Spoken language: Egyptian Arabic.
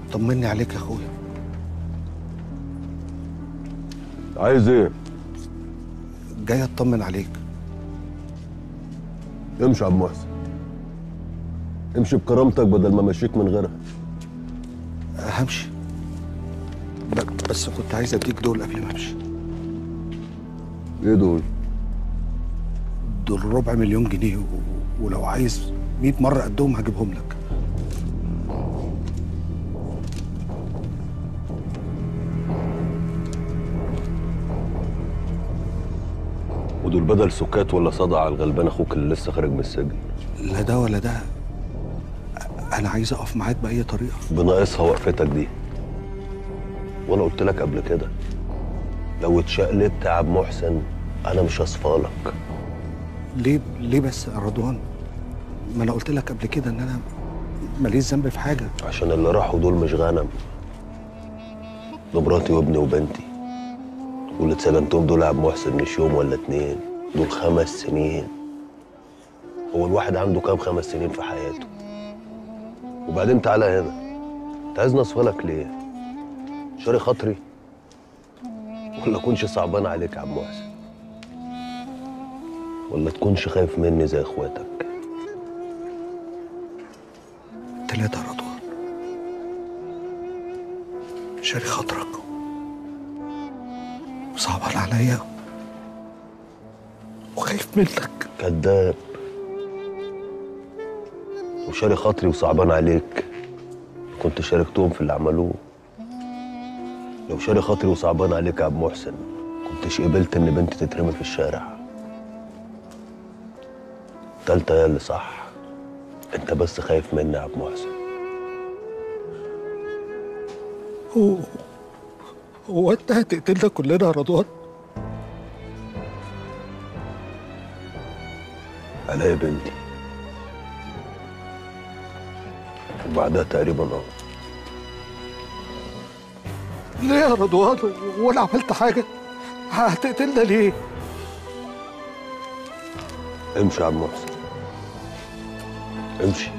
طمني عليك يا اخويا عايز ايه؟ جاي اطمن عليك امشي يا عم محسن امشي بكرامتك بدل ما امشيك من غيرها همشي ب- بس كنت عايز اديك دول قبل ما امشي ايه دول؟ دول ربع مليون جنيه و... ولو عايز 100 مره قدهم هجيبهم لك ودول بدل سكات ولا صدع على الغلبان اخوك اللي لسه خارج من السجن لا ده ولا ده انا عايز اقف معاك باي طريقه بناقصها وقفتك دي وانا قلت لك قبل كده لو اتشقلبت يا عم محسن انا مش هصفالك ليه ليه بس يا رضوان ما انا قلت لك قبل كده ان انا ماليش ذنب في حاجه عشان اللي راحوا دول مش غنم دول مراتي وابني وبنتي واللي اتسجنتهم دول يا عم محسن مش يوم ولا اتنين دول خمس سنين هو الواحد عنده كام خمس سنين في حياته وبعدين تعالى هنا انت عايزني اصفلك ليه شاري خاطري ولا اكونش صعبان عليك يا عم محسن ولا تكونش خايف مني زي اخواتك ثلاثة يا رضوان شاري خاطرك وصعبان عليا وخايف منك كذاب وشاري خاطري وصعبان عليك كنت شاركتهم في اللي عملوه لو شاري خاطري وصعبان عليك يا عم محسن كنتش قبلت ان بنتي تترمي في الشارع تالتة هي اللي صح انت بس خايف مني يا عم محسن هو هو انت هتقتلنا كلنا يا رضوان عليا بنتي وبعدها تقريبا اه ليه يا رضوان وانا عملت حاجه هتقتلنا ليه امشي يا عم محسن امشي